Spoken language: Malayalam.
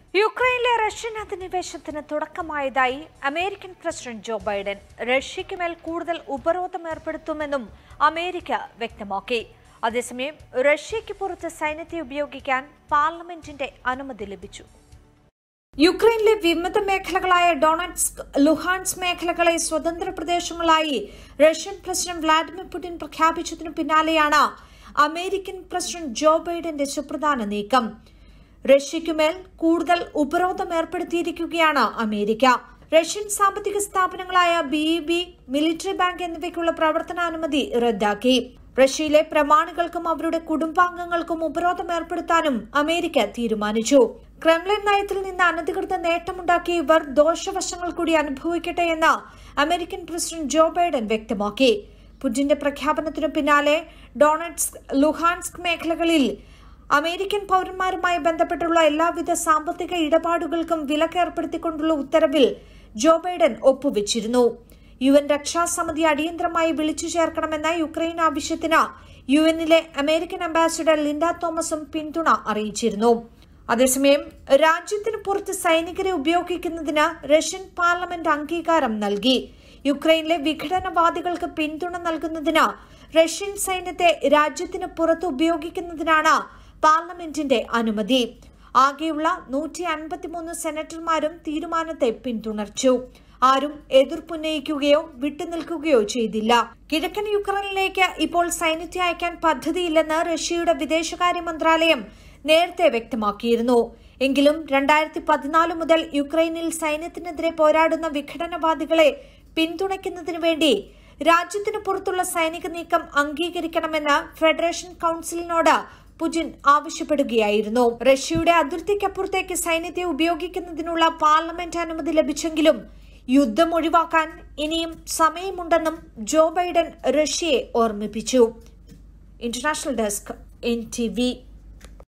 യുക്രൈനിലെ റഷ്യൻ അധിനിവേശത്തിന് തുടക്കമായതായി അമേരിക്കൻ പ്രസിഡന്റ് ജോ ബൈഡൻ റഷ്യയ്ക്ക് മേൽ കൂടുതൽ ഉപരോധം ഏർപ്പെടുത്തുമെന്നും അമേരിക്ക വ്യക്തമാക്കി അതേസമയം റഷ്യയ്ക്ക് പുറത്ത് സൈന്യത്തെ ഉപയോഗിക്കാൻ പാർലമെന്റിന്റെ അനുമതി ലഭിച്ചു യുക്രൈനിലെ വിമത മേഖലകളായ ഡൊണറ്റ്സ്ക് ലുഹാൻസ് മേഖലകളെ സ്വതന്ത്ര പ്രദേശങ്ങളായി റഷ്യൻ പ്രസിഡന്റ് വ്ളാഡിമിർ പുടിൻ പ്രഖ്യാപിച്ചതിനു പിന്നാലെയാണ് അമേരിക്കൻ പ്രസിഡന്റ് ജോ ബൈഡന്റെ സുപ്രധാന നീക്കം റഷ്യയ്ക്കുമേൽ കൂടുതൽ ഉപരോധം ഏർപ്പെടുത്തിയിരിക്കുകയാണ് അമേരിക്ക റഷ്യൻ സാമ്പത്തിക സ്ഥാപനങ്ങളായ ബി ബി മിലിറ്ററി ബാങ്ക് എന്നിവയ്ക്കുള്ള പ്രവർത്തനാനുമതി റദ്ദാക്കി റഷ്യയിലെ പ്രമാണികൾക്കും അവരുടെ കുടുംബാംഗങ്ങൾക്കും ഉപരോധം ഏർപ്പെടുത്താനും അമേരിക്ക തീരുമാനിച്ചു ക്രെംലിൻ നയത്തിൽ നിന്ന് അനധികൃത നേട്ടമുണ്ടാക്കിയ ഇവർ ദോഷവശങ്ങൾ കൂടി അനുഭവിക്കട്ടെ എന്ന് അമേരിക്കൻ പ്രസിഡന്റ് ജോ ബൈഡൻ വ്യക്തമാക്കി പുടിന്റെ പ്രഖ്യാപനത്തിനു പിന്നാലെ ഡൊണറ്റ്സ്ക് ലുഹാൻസ്ക് മേഖലകളിൽ അമേരിക്കൻ പൗരന്മാരുമായി ബന്ധപ്പെട്ടുള്ള എല്ലാവിധ സാമ്പത്തിക ഇടപാടുകൾക്കും വിലക്കേർപ്പെടുത്തിക്കൊണ്ടുള്ള ഉത്തരവിൽ ജോ ബൈഡൻ ഒപ്പുവെച്ചിരുന്നു യു എൻ രക്ഷാസമിതി അടിയന്തരമായി വിളിച്ചു ചേർക്കണമെന്ന യുക്രൈൻ ആവശ്യത്തിന് യു എന്നിലെ അമേരിക്കൻ അംബാസിഡർ ലിൻഡ തോമസും പിന്തുണ അറിയിച്ചിരുന്നു അതേസമയം രാജ്യത്തിന് പുറത്ത് സൈനികരെ ഉപയോഗിക്കുന്നതിന് റഷ്യൻ പാർലമെന്റ് അംഗീകാരം നൽകി യുക്രൈനിലെ വിഘടനവാദികൾക്ക് പിന്തുണ നൽകുന്നതിന് റഷ്യൻ സൈന്യത്തെ രാജ്യത്തിന് പുറത്ത് ഉപയോഗിക്കുന്നതിനാണ് പാർലമെന്റിന്റെ അനുമതി ആകെയുള്ള നൂറ്റി അൻപത്തിമൂന്ന് സെനറ്റർമാരും തീരുമാനത്തെ പിന്തുണച്ചു ആരും എതിർപ്പുന്നയിക്കുകയോ വിട്ടുനിൽക്കുകയോ ചെയ്തില്ല കിഴക്കൻ യുക്രൈനിലേക്ക് ഇപ്പോൾ സൈന്യത്തെ അയക്കാൻ പദ്ധതിയില്ലെന്ന് റഷ്യയുടെ വിദേശകാര്യ മന്ത്രാലയം നേരത്തെ വ്യക്തമാക്കിയിരുന്നു എങ്കിലും രണ്ടായിരത്തി പതിനാല് മുതൽ യുക്രൈനിൽ സൈന്യത്തിനെതിരെ പോരാടുന്ന വിഘടനവാദികളെ പിന്തുണയ്ക്കുന്നതിനു വേണ്ടി രാജ്യത്തിന് പുറത്തുള്ള സൈനിക നീക്കം അംഗീകരിക്കണമെന്ന് ഫെഡറേഷൻ കൌൺസിലിനോട് പുടിൻ ആവശ്യപ്പെടുകയായിരുന്നു റഷ്യയുടെ അതിർത്തിക്കപ്പുറത്തേക്ക് സൈന്യത്തെ ഉപയോഗിക്കുന്നതിനുള്ള പാർലമെന്റ് അനുമതി ലഭിച്ചെങ്കിലും യുദ്ധം ഒഴിവാക്കാൻ ഇനിയും സമയമുണ്ടെന്നും ജോ ബൈഡൻ റഷ്യയെ ഓർമ്മിപ്പിച്ചു international desk N T V